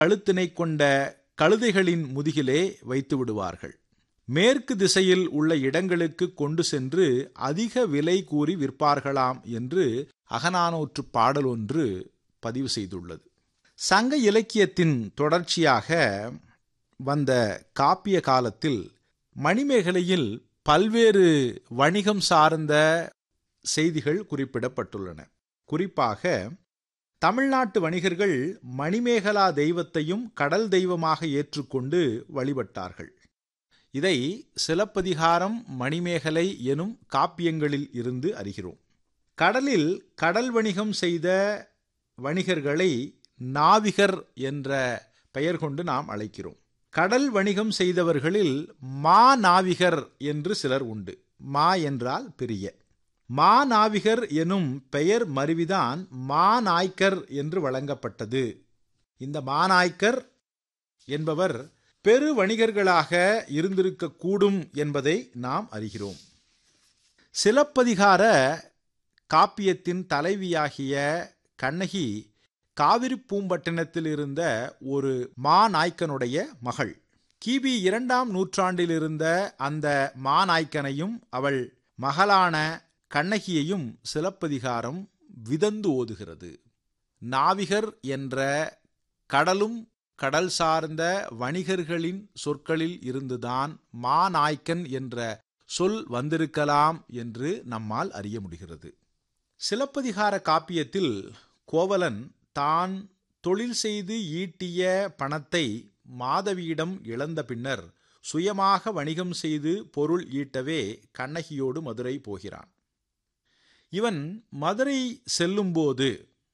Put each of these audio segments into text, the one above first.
கழுத்தினை கொண்ட கழுதைகளின் முதுகிலே வைத்து விடுவார்கள் மேற்கு திசையில் உள்ள இடங்களுக்கு கொண்டு சென்று அதிக விலை கூறி விற்பார்களாம் என்று அகநானூற்று பாடல் ஒன்று பதிவு செய்துள்ளது சங்க இலக்கியத்தின் தொடர்ச்சியாக வந்த காப்பிய காலத்தில் மணிமேகலையில் பல்வேறு வணிகம் சார்ந்த செய்திகள் குறிப்பிடப்பட்டுள்ளன குறிப்பாக தமிழ்நாட்டு வணிகர்கள் மணிமேகலா தெய்வத்தையும் கடல் தெய்வமாக ஏற்றுக்கொண்டு வழிபட்டார்கள் இதை சிலப்பதிகாரம் மணிமேகலை எனும் காப்பியங்களில் இருந்து அறிகிறோம் கடலில் கடல் வணிகம் செய்த வணிகர்களை நாவிகர் என்ற பெயர் கொண்டு நாம் அழைக்கிறோம் கடல் வணிகம் செய்தவர்களில் மா நாவிகர் என்று சிலர் உண்டு மா என்றால் பெரிய மா நாவிகர் எனும் பெயர் மருவிதான் மாநாய்க்கர் என்று வழங்கப்பட்டது இந்த மாநாய்க்கர் என்பவர் பெரு வணிகர்களாக இருந்திருக்கக்கூடும் என்பதை நாம் அறிகிறோம் சிலப்பதிகார காப்பியத்தின் தலைவியாகிய கண்ணகி காவிரி பூம்பட்டினத்தில் இருந்த ஒரு மாநாய்க்கனுடைய மகள் கிபி இரண்டாம் நூற்றாண்டில் இருந்த அந்த மாநாய்க்கனையும் அவள் மகளான கண்ணகியையும் சிலப்பதிகாரம் விதந்து ஓதுகிறது நாவிகர் என்ற கடலும் கடல் சார்ந்த வணிகர்களின் சொற்களில் இருந்துதான் மாநாய்க்கன் என்ற சொல் வந்திருக்கலாம் என்று நம்மால் அறிய முடிகிறது சிலப்பதிகார காப்பியத்தில் கோவலன் தான் தொழில் செய்து ஈட்டிய பணத்தை மாதவியிடம் இழந்த பின்னர் சுயமாக வணிகம் செய்து பொருள் ஈட்டவே கண்ணகியோடு மதுரை போகிறான் இவன் மதுரை செல்லும்போது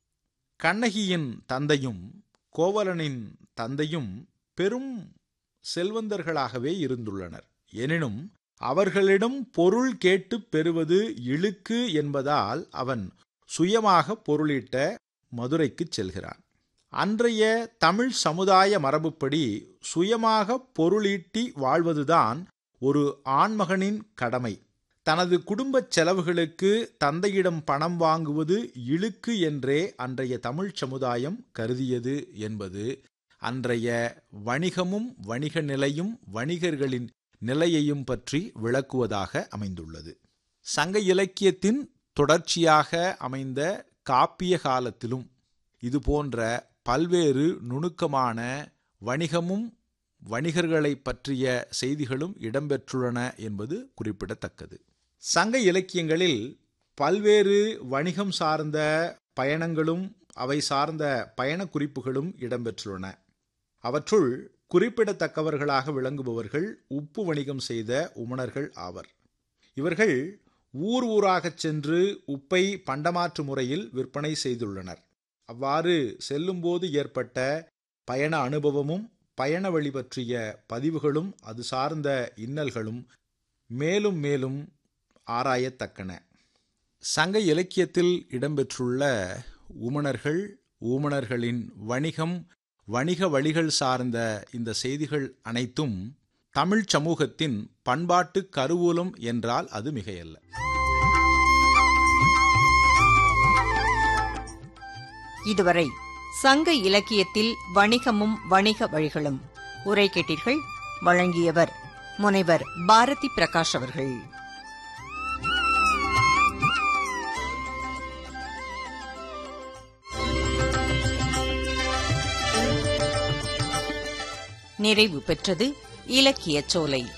கண்ணகியின் தந்தையும் கோவலனின் தந்தையும் பெரும் செல்வந்தர்களாகவே இருந்துள்ளனர் எனினும் அவர்களிடம் பொருள் கேட்டு பெறுவது இழுக்கு என்பதால் அவன் சுயமாக பொருளீட்ட மதுரைக்கு செல்கிறான் அன்றைய தமிழ் சமுதாய மரபுப்படி சுயமாக பொருளீட்டி வாழ்வதுதான் ஒரு ஆண்மகனின் கடமை தனது குடும்பச் செலவுகளுக்கு தந்தையிடம் பணம் வாங்குவது இழுக்கு என்றே அன்றைய தமிழ் சமுதாயம் கருதியது என்பது அன்றைய வணிகமும் வணிக நிலையும் வணிகர்களின் நிலையையும் பற்றி விளக்குவதாக அமைந்துள்ளது சங்க இலக்கியத்தின் தொடர்ச்சியாக அமைந்த காப்பிய காலத்திலும் இதுபோன்ற பல்வேறு நுணுக்கமான வணிகமும் வணிகர்களை பற்றிய செய்திகளும் இடம்பெற்றுள்ளன என்பது குறிப்பிடத்தக்கது சங்க இலக்கியங்களில் பல்வேறு வணிகம் சார்ந்த பயணங்களும் அவை சார்ந்த பயண குறிப்புகளும் இடம்பெற்றுள்ளன அவற்றுள் குறிப்பிடத்தக்கவர்களாக விளங்குபவர்கள் உப்பு வணிகம் செய்த உமணர்கள் ஆவர் இவர்கள் ஊர் ஊராகச் சென்று உப்பை பண்டமாற்று முறையில் விற்பனை செய்துள்ளனர் அவ்வாறு செல்லும்போது ஏற்பட்ட பயண அனுபவமும் பயண வழி பற்றிய பதிவுகளும் அது சார்ந்த இன்னல்களும் மேலும் மேலும் ஆராயத்தக்கன சங்க இலக்கியத்தில் இடம்பெற்றுள்ள ஊமணர்கள் ஊமணர்களின் வணிகம் வணிக வழிகள் சார்ந்த இந்த செய்திகள் அனைத்தும் தமிழ் சமூகத்தின் பண்பாட்டு கருவூலம் என்றால் அது மிகையல்ல இதுவரை சங்க இலக்கியத்தில் வணிகமும் வணிக வழிகளும் உரை கேட்டீர்கள் வழங்கியவர் முனைவர் பாரதி பிரகாஷ் அவர்கள் நிறைவு பெற்றது இலக்கியச் சோலை